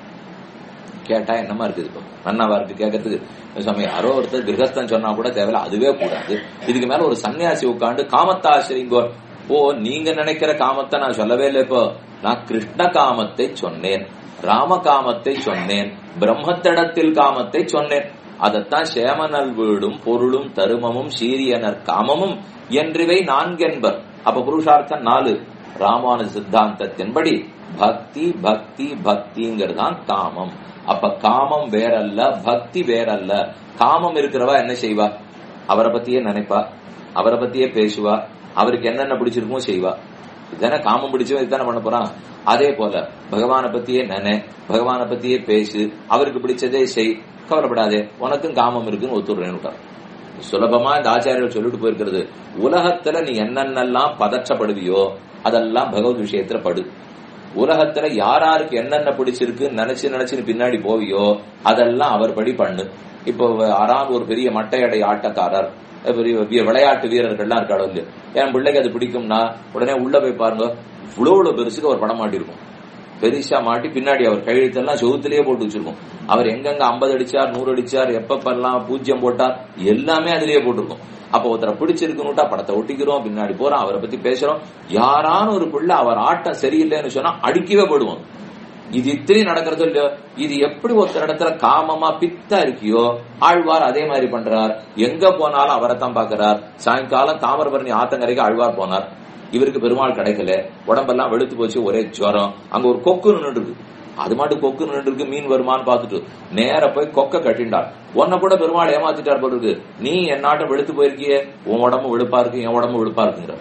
S1: கேட்டா என்னமா இருக்குது இப்போ நன்னாவா இருக்கு கேட்கறதுக்கு சமயம் யாரோ ஒருத்தர் கிரகஸ்தன் சொன்னா கூட தேவையில்ல அதுவே கூடாது இதுக்கு மேல ஒரு சன்னியாசி உட்காந்து காமத்தாசிரிங்கோ ஓ நீங்க நினைக்கிற காமத்தை நான் சொல்லவே இல்லை இப்போ நான் கிருஷ்ண காமத்தை சொன்னேன் ராம காமத்தை சொன்னேன் பிரம்மத்திடத்தில் காமத்தை சொன்னேன் அதத்தான் சேமனல் வீடும் பொருளும் தருமமும் சீரியனர் காமமும் என்றிவை நான்கென்பர் அப்ப புருஷார்த்தம் நாலு ராமானு சித்தாந்தத்தின்படி பக்தி பக்தி பக்திங்கிறதான் காமம் அப்ப காமம் வேறல்ல பக்தி வேறல்ல காமம் இருக்கிறவா என்ன செய்வா அவரை பத்தியே நினைப்பா அவரை பத்தியே பேசுவா அவருக்கு என்னென்ன பிடிச்சிருக்குமோ செய்வா இதுதானே காமம் பிடிச்சவன் இதுதானே பண்ண போறான் அதே போல பகவான பத்தியே நினை பகவான பத்தியே பேசு அவருக்கு பிடிச்சதே செய் கவலைப்படாதே உனக்கும் காமம் இருக்குன்னு ஒத்துடுறேன்னு சுலபமா இந்த ஆச்சாரியர்கள் சொல்லிட்டு போயிருக்கிறது உலகத்துல நீ என்னென்னலாம் பதற்றப்படுவியோ அதெல்லாம் பகவத் விஷயத்துல படு உலகத்துல யாராருக்கு என்னென்ன பிடிச்சிருக்கு நினைச்சு நினைச்சு பின்னாடி போவியோ அதெல்லாம் அவர் படி பண்ணு இப்போ ஆறாம் ஒரு பெரிய மட்டையடை ஆட்டக்காரர் பெரிய விளையாட்டு வீரர்கள்லாம் இருக்காளோ இல்லையோ என் பிள்ளைக்கு அது பிடிக்கும்னா உடனே உள்ள போய் பாருங்க இவ்வளவு பெருசுக்கு ஒரு படம் மாட்டிருக்கும் பெருசா மாட்டி பின்னாடி அவர் கையெழுத்தெல்லாம் செவுத்திலேயே போட்டு வச்சிருக்கோம் அவர் எங்கெங்க ஐம்பது அடிச்சார் நூறு அடிச்சார் எப்பப்பெல்லாம் பூஜ்யம் போட்டார் எல்லாமே அதுலயே போட்டிருக்கோம் அப்ப ஒருத்தரை பிடிச்சிருக்குன்னுட்டா படத்தை ஒட்டிக்கிறோம் பின்னாடி போறோம் அவரை பத்தி பேசுறோம் யாரான ஒரு பிள்ளை அவர் ஆட்டம் சரியில்லைன்னு சொன்னா அடிக்கவே போடுவோம் இது இத்தனை நடக்கிறதோ இல்லையோ இது எப்படி ஒருத்தர் இடத்துல காமமா பித்தா இருக்கியோ ஆழ்வார் அதே மாதிரி பண்றார் எங்க போனாலும் அவரை தான் பாக்குறார் சாயங்காலம் தாமிரபரணி ஆத்தங்கரைக்கு ஆழ்வார் போனார் இவருக்கு பெருமாள் கிடைக்கல உடம்பெல்லாம் வெளுத்து போச்சு ஒரே ஜுரம் அங்க ஒரு கொக்கு நின்று இருக்கு அது மாட்டு கொக்கு நின்று இருக்கு மீன் வருமானு பாத்துட்டு நேர போய் கொக்க கட்டிண்டார் உன்ன கூட பெருமாள் ஏமாத்திட்டார் போல இருக்கு நீ என்னாட்டம் வெளுத்து போயிருக்கிய உன் உடம்பு வெளுப்பா இருக்கு என் உடம்பு வெளுப்பா இருக்குங்கிற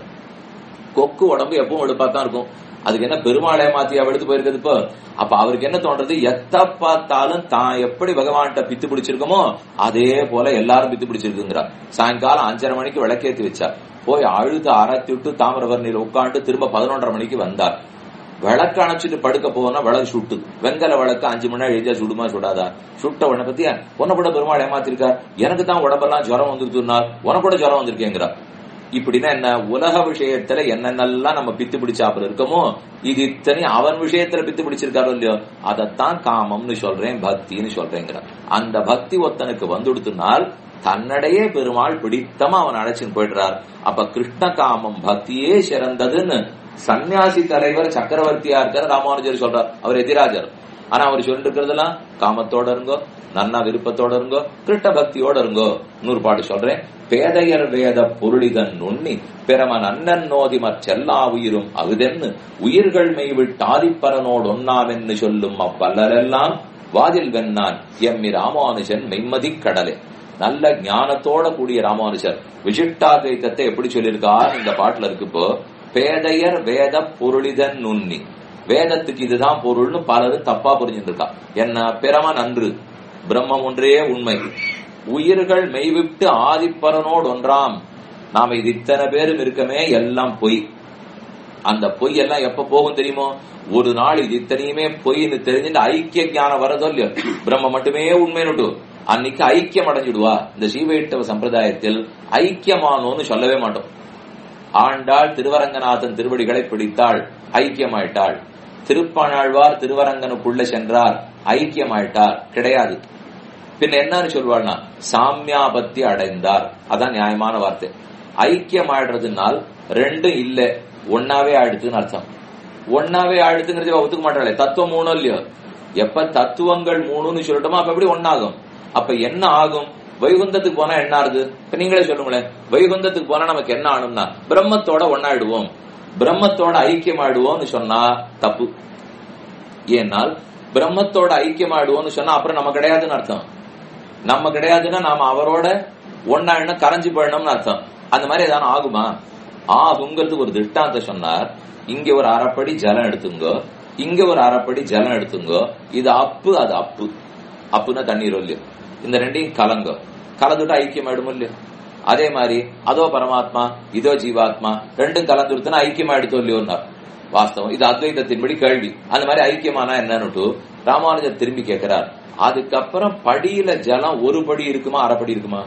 S1: கொக்கு உடம்பு எப்பவும் வெளுப்பா தான் இருக்கும் அதுக்கு என்ன பெருமாள் ஏமாத்தியா வெளுத்து போயிருக்கிறது இப்போ அப்ப அவருக்கு என்ன தோன்றது எத்த பார்த்தாலும் தான் எப்படி பகவான்கிட்ட பித்து பிடிச்சிருக்கோமோ அதே போல எல்லாரும் பித்து பிடிச்சிருக்குங்கிறார் சாயங்காலம் அஞ்சரை மணிக்கு விளக்கேத்தி வச்சார் போய் அழுது அரைத்தி விட்டு தாமிரபரணியில உட்காந்து திரும்ப பதினொன்றரை மணிக்கு வந்தார் விளக்கு அணைச்சிட்டு படுக்க போனா விளக்கு சுட்டு வெங்கல விளக்கு அஞ்சு மணி நேரம் எழுதியா சுடுமா சுடாதா சுட்ட உடனே பத்தியா உன்னை கூட பெருமாள் ஏமாத்திருக்கார் எனக்கு தான் உடம்பெல்லாம் ஜுரம் வந்துருத்துனார் உனக்கு கூட ஜுரம் வந்திருக்கேங்கிறார் இப்படின்னா என்ன உலக விஷயத்துல என்னென்னலாம் நம்ம பித்து பிடிச்சாப்புல இருக்கமோ இது இத்தனை அவன் விஷயத்துல பித்து பிடிச்சிருக்காரோ இல்லையோ அதைத்தான் காமம்னு சொல்றேன் பக்தின்னு சொல்றேங்கிறான் அந்த பக்தி ஒருத்தனுக்கு வந்துடுத்துனால் தன்னடையே பெருமாள் பிடித்தமா அவன் அழைச்சின்னு போயிடுறார் அப்ப கிருஷ்ண காமம் பக்தியே சிறந்ததுன்னு சன்னியாசி தலைவர் சக்கரவர்த்தியா இருக்கிற ராமானுஜர் சொல்றார் அவர் எதிராஜர் ஆனா அவர் சொல்லிட்டு இருக்கிறதெல்லாம் காமத்தோட இருங்கோ நன்னா விருப்பத்தோட இருங்கோ கிருஷ்ண பக்தியோட இருங்கோ நூறு பாட்டு சொல்றேன் பேதையர் வேத பொருளிதன் நுண்ணி பிறமன் அண்ணன் நோதிமற் செல்லா உயிரும் அகுதென்னு உயிர்கள் மெய்விட்டாதிப்பரனோடு ஒன்னாவென்னு சொல்லும் அவ்வல்லரெல்லாம் வாதில் வெண்ணான் எம்மி ராமானுஜன் மெய்மதி கடலே நல்ல ஞானத்தோட கூடிய ராமானுஜர் விசிஷ்டாத்வைத்தத்தை எப்படி சொல்லியிருக்கார் இந்த பாட்டுல இருக்கு இப்போ பேதையர் வேத பொருளிதன் நுண்ணி வேதத்துக்கு இதுதான் பொருள்னு பலரும் தப்பா புரிஞ்சுட்டு இருக்கா என்ன பிறம நன்று பிரம்மம் ஒன்றே உண்மை உயிர்கள் மெய்விட்டு ஆதிப்பரனோடு ஒன்றாம் நாம இது இத்தனை பேரும் இருக்கமே எல்லாம் பொய் அந்த பொய் எல்லாம் எப்ப போகும் தெரியுமோ ஒரு நாள் இது இத்தனையுமே பொய்ன்னு தெரிஞ்சுட்டு ஐக்கிய ஞானம் வரதோ இல்லையோ பிரம்ம மட்டுமே உண்மைன்னு அன்னைக்கு ஐக்கியம் அடைஞ்சிடுவா இந்த ஸ்ரீவைஷ்ணவ சம்பிரதாயத்தில் ஐக்கியமானோன்னு சொல்லவே மாட்டோம் ஆண்டாள் திருவரங்கநாதன் திருவடிகளை பிடித்தாள் ஐக்கியமாயிட்டாள் திருப்பாணாழ்வார் திருவரங்கனுக்குள்ள சென்றார் ஐக்கியமாயிட்டார் கிடையாது பின்ன என்னன்னு சொல்வாள்னா சாமியாபத்தி அடைந்தார் அதான் நியாயமான வார்த்தை ஐக்கியம் ஆயிடுறதுனால் ரெண்டும் இல்ல ஒன்னாவே ஆயிடுத்துன்னு அர்த்தம் ஒன்னாவே ஆயிடுத்துங்கிறது ஒத்துக்க மாட்டாளே தத்துவம் மூணும் இல்லையோ எப்ப தத்துவங்கள் மூணுன்னு சொல்லட்டுமோ அப்ப எப்படி ஒன்னாகும் அப்ப என்ன ஆகும் வைகுந்தத்துக்கு போனா என்ன ஆகுது இப்ப நீங்களே சொல்லுங்களேன் வைகுந்தத்துக்கு போனா நமக்கு என்ன ஆகணும்னா பிரம்மத்தோட ஒன்னாயிடுவோம் பிரம்மத்தோட ஐக்கியம் ஆயிடுவோம்னு சொன்னா தப்பு ஏனால் பிரம்மத்தோட ஐக்கியம் ஆயிடுவோம்னு சொன்னா அப்புறம் நம்ம கிடையாதுன்னு அர்த்தம் நம்ம கிடையாதுன்னா நாம அவரோட ஒன்னாயினா கரைஞ்சு போயிடணும்னு அர்த்தம் அந்த மாதிரி ஏதாவது ஆகுமா ஆகுங்கிறதுக்கு ஒரு திட்டாந்த சொன்னார் இங்க ஒரு அரைப்படி ஜலம் எடுத்துங்கோ இங்க ஒரு அரைப்படி ஜலம் எடுத்துங்கோ இது அப்பு அது அப்பு அப்புன்னா தண்ணீர் இல்லையோ இந்த ரெண்டையும் கலங்கோ கலந்துட்டு ஐக்கியம் ஆயிடும் இல்லையோ அதே மாதிரி அதோ பரமாத்மா இதோ ஜீவாத்மா ரெண்டும் கலந்துருத்துனா ஐக்கியம் ஆயிடுத்தோ இல்லையோன்னார் வாஸ்தவம் இது அத்வைதத்தின்படி கேள்வி அந்த மாதிரி ஐக்கியமானா என்னன்னு ராமானுஜர் திரும்பி கேட்கிறார் அதுக்கப்புறம் படியில ஜலம் ஒரு படி இருக்குமா அரைப்படி இருக்குமா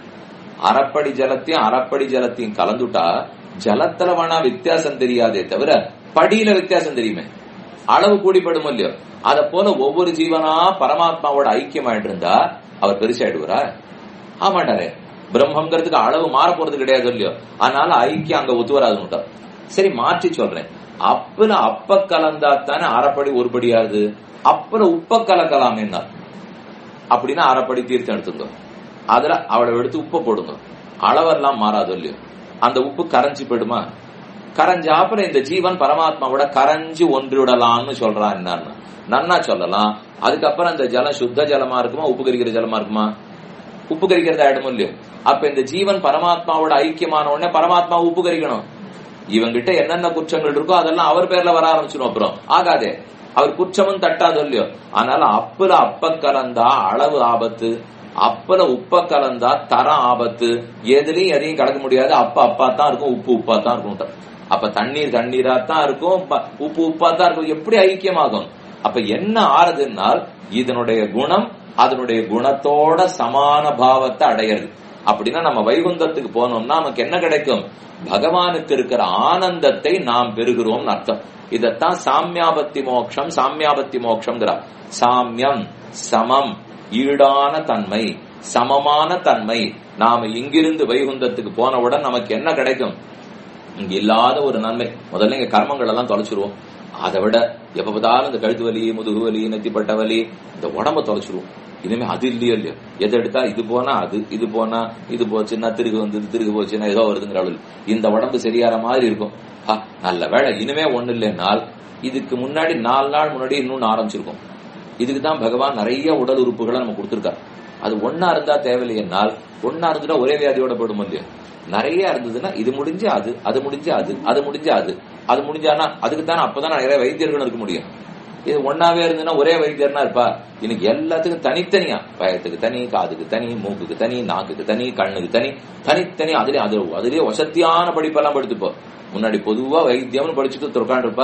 S1: அரைப்படி ஜலத்தையும் அரைப்படி ஜலத்தையும் கலந்துட்டா ஜலத்துல வேணா வித்தியாசம் தெரியாதே தவிர படியில வித்தியாசம் தெரியுமே அளவு கூடிப்படும் இல்லையோ அத போல ஒவ்வொரு ஜீவனா பரமாத்மாவோட ஐக்கியம் ஆயிட்டு இருந்தா அவர் பெருசாயிடுவாரா ஆமாண்டாரே பிரம்மங்கிறதுக்கு அளவு மாற போறது கிடையாது இல்லையோ அதனால ஐக்கியம் அங்க ஒத்து வராதுன்னு சரி மாற்றி சொல்றேன் அப்பல அப்ப கலந்தா தானே அரைப்படி ஒரு படியாகுது அப்பல உப்ப கலக்கலாமே அப்படின்னா அரைப்படி தீர்த்தம் எடுத்துங்க அதுல அவளை எடுத்து உப்பை போடுங்க அளவெல்லாம் மாறாது இல்லையோ அந்த உப்பு கரைஞ்சு போயிடுமா கரைஞ்சாப்புல இந்த ஜீவன் பரமாத்மாவோட கரைஞ்சு ஒன்றிவிடலாம்னு சொல்றான் என்னன்னு நன்னா சொல்லலாம் அதுக்கப்புறம் இந்த ஜலம் சுத்த ஜலமா இருக்குமா உப்பு கரிக்கிற ஜலமா இருக்குமா உப்பு கரிக்கிறதா ஆயிடும் இல்லையோ அப்ப இந்த ஜீவன் பரமாத்மாவோட ஐக்கியமான உடனே பரமாத்மா உப்பு கரிக்கணும் இவங்கிட்ட என்னென்ன குற்றங்கள் இருக்கோ அதெல்லாம் அவர் பேர்ல வர ஆரம்பிச்சிடும் அப்புறம் ஆகாதே அவர் குற்றமும் தட்டாது இல்லையோ அதனால அப்பல அப்ப கலந்தா அளவு ஆபத்து அப்பல உப்ப கலந்தா தரம் ஆபத்து எதுலயும் எதையும் கலக்க முடியாது அப்ப அப்பா தான் இருக்கும் உப்பு உப்பா தான் இருக்கும் அப்ப தண்ணீர் தண்ணீரா தான் இருக்கும் உப்பு உப்பா தான் இருக்கும் எப்படி ஐக்கியமாகும் அப்ப என்ன ஆறுதுன்னால் இதனுடைய குணம் அதனுடைய குணத்தோட சமான பாவத்தை அடையிறது அப்படின்னா நம்ம வைகுந்தத்துக்கு போனோம்னா நமக்கு என்ன கிடைக்கும் பகவானுக்கு இருக்கிற ஆனந்தத்தை நாம் பெறுகிறோம் அர்த்தம் இதத்தான் சாமியாபத்தி மோக்ஷம் சாமியாபத்தி மோக்ஷம்ங்கிறார் சாமியம் சமம் ஈடான தன்மை சமமான தன்மை நாம இங்கிருந்து வைகுந்தத்துக்கு போனவுடன் நமக்கு என்ன கிடைக்கும் இங்க இல்லாத ஒரு நன்மை முதல்ல இங்க கர்மங்கள் எல்லாம் தொலைச்சிருவோம் அதை விட எப்ப பார்த்தாலும் இந்த கழுத்து வலி முதுகு வலி நெத்திப்பட்ட வலி இந்த உடம்ப தொலைச்சிருவோம் இனிமே அது இல்லையோ இல்லையோ எதை எடுத்தா இது போனா அது இது போனா இது போச்சுன்னா திருகு வந்து திருகு போச்சுன்னா ஏதோ வருதுங்கிற அளவு இந்த உடம்பு சரியாற மாதிரி இருக்கும் நல்ல வேலை இனிமே ஒண்ணு இல்லைன்னால் இதுக்கு முன்னாடி நாலு நாள் முன்னாடி இன்னொன்னு ஆரம்பிச்சிருக்கும் இதுக்கு தான் பகவான் நிறைய உடல் உறுப்புகளை நம்ம கொடுத்திருக்காரு அது ஒன்னா இருந்தா தேவையில்லையென்னால் ஒன்னா இருந்துட்டா ஒரே வியாதியோட போயிடும் இல்லையா நிறைய இருந்ததுன்னா இது முடிஞ்சு அது அது முடிஞ்சு அது அது முடிஞ்சு அது அது முடிஞ்சானா அதுக்கு தானே அப்பதான் நிறைய வைத்தியர்கள் இருக்க முடியும் இது ஒன்னாவே இருந்ததுன்னா ஒரே வைத்தியர்னா இருப்பா இன்னைக்கு எல்லாத்துக்கும் தனித்தனியா பயத்துக்கு தனி காதுக்கு தனி மூக்குக்கு தனி நாக்குக்கு தனி கண்ணுக்கு தனி தனித்தனி அதுலயே அது அதுலயே வசத்தியான படிப்பெல்லாம் படுத்துப்போம் முன்னாடி பொதுவா வைத்தியம்னு படிச்சுட்டு உட்காந்து இருப்பார்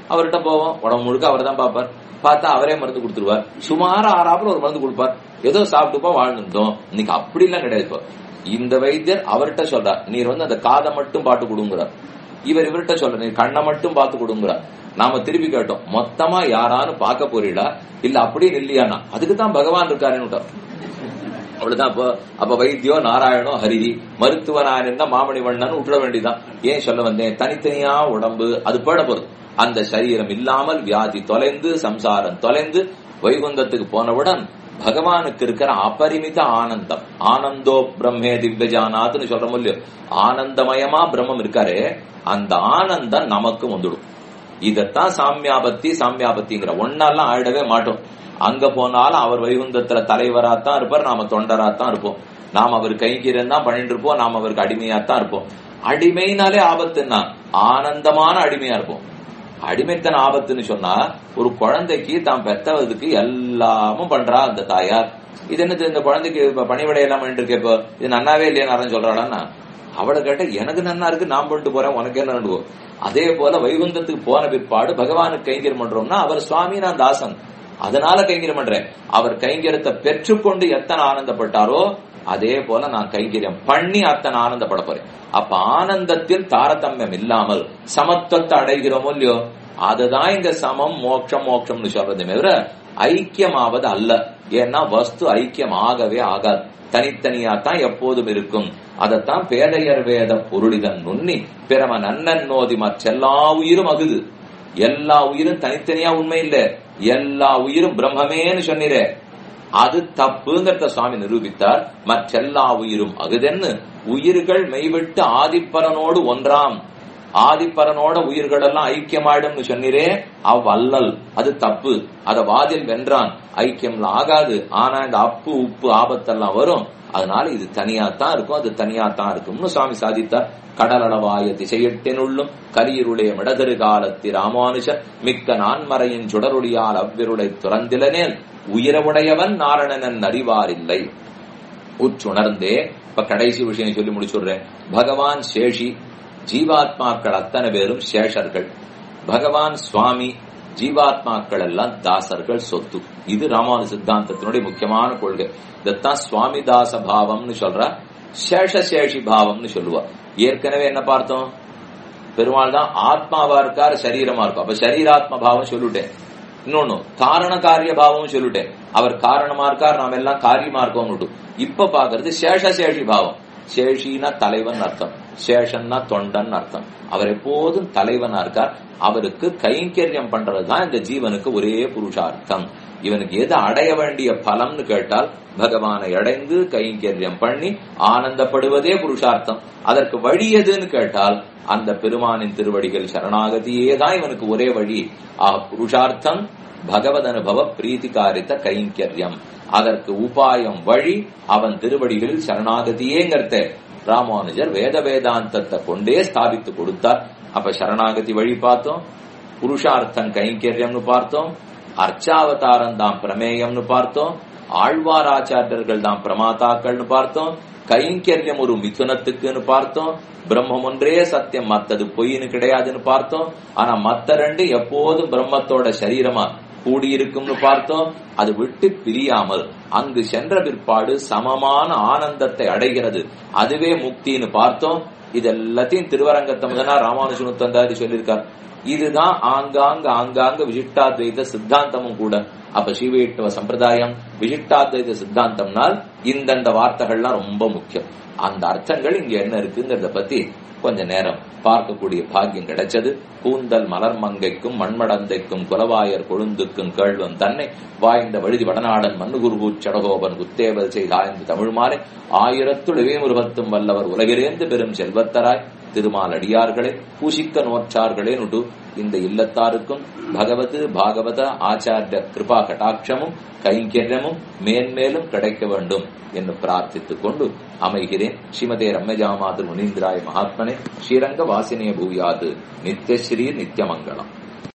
S1: அவர்கிட்ட போவோம் உடம்பு முழுக்க அவர் தான் பார்ப்பார் பார்த்தா அவரே மருந்து கொடுத்துருவார் சுமார ஆறாப்புல ஒரு மருந்து கொடுப்பார் ஏதோ சாப்பிட்டுப்போ வாழ்ந்துட்டோம் இன்னைக்கு அப்படி எல்லாம் கிடையாது இப்போ இந்த வைத்தியர் அவர்கிட்ட சொல்றார் நீர் வந்து அந்த காதை மட்டும் பாட்டு கொடுங்கிறார் இவர் இவர்கிட்ட சொல்ற நீர் கண்ணை மட்டும் பார்த்து கொடுங்கிறார் நாம திருப்பி கேட்டோம் மொத்தமா யாரானு பார்க்க போறீடா இல்ல அப்படியே இல்லையானா அதுக்கு தான் பகவான் இருக்காருன்னு அவ்வளவுதான் அப்போ அப்ப வைத்தியோ நாராயணோ ஹரி மருத்துவனாயிருந்தா மாமணிவண்ணன் விட்டுற வேண்டியதான் ஏன் சொல்ல வந்தேன் தனித்தனியா உடம்பு அது போட போறது அந்த சரீரம் இல்லாமல் வியாதி தொலைந்து சம்சாரம் தொலைந்து வைகுந்தத்துக்கு போனவுடன் பகவானுக்கு இருக்கிற அபரிமித ஆனந்தம் ஆனந்தோ பிரம்மே திவ்யஜானாத்னு சொல்ற இல்லையோ ஆனந்தமயமா பிரம்மம் இருக்காரு அந்த ஆனந்தம் நமக்கு வந்துடும் இதத்தான் சாமியாபத்தி சாமியாபத்திங்கிற ஒன்னெல்லாம் ஆயிடவே மாட்டோம் அங்க போனாலும் அவர் வைகுந்தத்துல தலைவராத்தான் இருப்பார் நாம தொண்டராத்தான் இருப்போம் நாம் அவர் கைங்கிறன் தான் பண்ணிட்டு இருப்போம் நாம் அவருக்கு அடிமையாத்தான் இருப்போம் அடிமைனாலே ஆபத்துன்னா ஆனந்தமான அடிமையா இருப்போம் அடிமைத்தன ஆபத்துன்னு சொன்னா ஒரு குழந்தைக்கு தான் பெத்தவதுக்கு எல்லாமும் பண்றா அந்த தாயார் இது என்னது இந்த குழந்தைக்கு இப்ப பணிவிடை எல்லாம் பண்ணிட்டு இருக்கே இப்போ இது நன்னாவே இல்லையா யாரும் சொல்றாளான்னா அவளை கேட்ட எனக்கு நன்னா இருக்கு நான் பண்ணிட்டு போறேன் உனக்கு என்ன நடுவோம் அதே போல வைகுந்தத்துக்கு போன பிற்பாடு பகவானுக்கு கைங்கரியம் பண்றோம்னா அவர் சுவாமி நான் தாசன் அதனால கைங்கரியம் பண்றேன் அவர் கைங்கரியத்தை பெற்றுக்கொண்டு எத்தனை ஆனந்தப்பட்டாரோ அதே போல நான் கைங்கரியம் பண்ணி அத்தனை ஆனந்தப்பட போறேன் அப்ப ஆனந்தத்தில் தாரதமியம் இல்லாமல் சமத்துவத்தை அடைகிறோமோ இல்லையோ அதுதான் இங்க சமம் மோட்சம் மோட்சம்னு சொல்றது தவிர ஐக்கியமாவது அல்ல ஏன்னா வஸ்து ஐக்கியம் ஆகவே ஆகாது தனித்தனியா தான் எப்போதும் இருக்கும் அதத்தான் பேதையர் வேத பொருளிதன் நுண்ணி பிறம நன்னன் நோதி மற்றெல்லா உயிரும் அகுது எல்லா உயிரும் தனித்தனியா உண்மை இல்ல எல்லா உயிரும் பிரம்மமேன்னு சொன்னிரே அது தப்புங்கிறத சுவாமி நிரூபித்தார் மற்றெல்லா உயிரும் அகுதென்னு உயிர்கள் மெய்விட்டு ஆதிப்பரனோடு ஒன்றாம் ஆதிப்பரனோட உயிர்கள் எல்லாம் ஐக்கியமாயிடும்னு சொன்னிரே அவ் அல்லல் அது தப்பு அத வாதில் வென்றான் ஐக்கியம்ல ஆகாது ஆனா இந்த அப்பு உப்பு ஆபத்தெல்லாம் வரும் அதனால இது தனியா தான் இருக்கும் அது தனியா தான் இருக்கும்னு சுவாமி சாதித்தார் கடலளவாய திசையெட்டினுள்ளும் கலியிருடைய மிடதரு காலத்தி ராமானுஜர் மிக்க நான்மறையின் சுடருளியால் அவ்விருளை துறந்திலனேல் உயிரவுடையவன் நாரணனன் அறிவாரில்லை உற்றுணர்ந்தே இப்ப கடைசி விஷயம் சொல்லி முடிச்சுடுறேன் பகவான் சேஷி ஜீவாத்மாக்கள் அத்தனை பேரும் சேஷர்கள் பகவான் சுவாமி ஜீவாத்மாக்கள் எல்லாம் தாசர்கள் சொத்து இது ராமானு சித்தாந்தத்தினுடைய முக்கியமான கொள்கை இதத்தான் சுவாமி தாச பாவம்னு சொல்ற சேஷசேஷி பாவம்னு சொல்லுவா ஏற்கனவே என்ன பார்த்தோம் பெருமாள் தான் ஆத்மாவா இருக்கார் சரீரமா இருக்கும் அப்ப சரீராத்ம பாவம் சொல்லிட்டேன் இன்னொன்னு காரண காரிய பாவம் சொல்லிட்டேன் அவர் காரணமா இருக்கார் நாம் எல்லாம் காரியமா இருக்கோம் இப்ப பாக்குறது சேஷசேஷி பாவம் சேஷினா தலைவன் அர்த்தம் சேஷன்னா தொண்டன் அர்த்தம் அவர் எப்போதும் தலைவனா இருக்கார் அவருக்கு கைங்கரியம் பண்றதுதான் இந்த ஜீவனுக்கு ஒரே புருஷார்த்தம் இவனுக்கு எது அடைய வேண்டிய பலம்னு கேட்டால் பகவானை அடைந்து கைங்கரியம் பண்ணி ஆனந்தப்படுவதே புருஷார்த்தம் அதற்கு வழி எதுன்னு கேட்டால் அந்த பெருமானின் திருவடிகள் சரணாகதியே தான் இவனுக்கு ஒரே வழி ஆ புருஷார்த்தம் பகவத் அனுபவ பிரீத்திகாரித்த கைங்கரியம் அதற்கு உபாயம் வழி அவன் திருவடிகளில் சரணாகதியேங்கிறத ராமானுஜர் வேத வேதாந்தத்தை கொண்டே ஸ்தாபித்து கொடுத்தார் அப்ப சரணாகதி வழி பார்த்தோம் புருஷார்த்தம் கைங்கரியம்னு பார்த்தோம் அர்ச்சாவதாரம் தான் பிரமேயம்னு பார்த்தோம் ஆழ்வார் ஆச்சாரியர்கள் தான் பிரமாதாக்கள்னு பார்த்தோம் கைங்கரியம் ஒரு மிதுனத்துக்குன்னு பார்த்தோம் பிரம்மம் ஒன்றே சத்தியம் மத்தது பொய்னு கிடையாதுன்னு பார்த்தோம் ஆனா மத்த ரெண்டு எப்போதும் பிரம்மத்தோட சரீரமா கூடியிருக்கும்னு பார்த்தோம் அது விட்டு பிரியாமல் அங்கு சென்ற பிற்பாடு சமமான ஆனந்தத்தை அடைகிறது அதுவே முக்தின்னு பார்த்தோம் இது எல்லாத்தையும் திருவரங்கத்தை முதனா ராமானுஜன் தந்தாரி சொல்லியிருக்கார் இதுதான் ஆங்காங்க ஆங்காங்க விசிஷ்டாத்வைத சித்தாந்தமும் கூட அப்ப ஸ்ரீவைஷ்ணவ சம்பிரதாயம் விசிஷ்டாத்வைத சித்தாந்தம்னால் இந்தந்த வார்த்தைகள்லாம் ரொம்ப முக்கியம் அந்த அர்த்தங்கள் இங்க என்ன இருக்குங்கிறத பத்தி கொஞ்ச நேரம் பார்க்கக்கூடிய பாக்கியம் கிடைச்சது கூந்தல் மலர் மங்கைக்கும் மண்மடந்தைக்கும் குலவாயர் கொழுந்துக்கும் கேள்வன் தன்னை வாய்ந்த வழுதி வடநாடன் மண்ணுகுருகூ சடகோபன் குத்தேவல் செய்தாய்ந்து தமிழ் மாலை ஆயிரத்துள் இவைமுருகத்தும் வல்லவர் உலகிலேந்து பெரும் செல்வத்தராய் திருமால் அடியார்களே பூசிக்க நோற்றார்களே நுட்டு இந்த இல்லத்தாருக்கும் பகவது பாகவத ஆச்சாரிய கிருபா கட்டாட்சமும் கைங்கரியமும் மேன்மேலும் கிடைக்க வேண்டும் என்று பிரார்த்தித்துக் கொண்டு அமைகிறேன் ஸ்ரீமதே ரம்மஜாமாது முனீந்திராய மகாத்மனே ஸ்ரீரங்க வாசினிய பூயாது நித்யஸ்ரீ நித்யமங்கலம்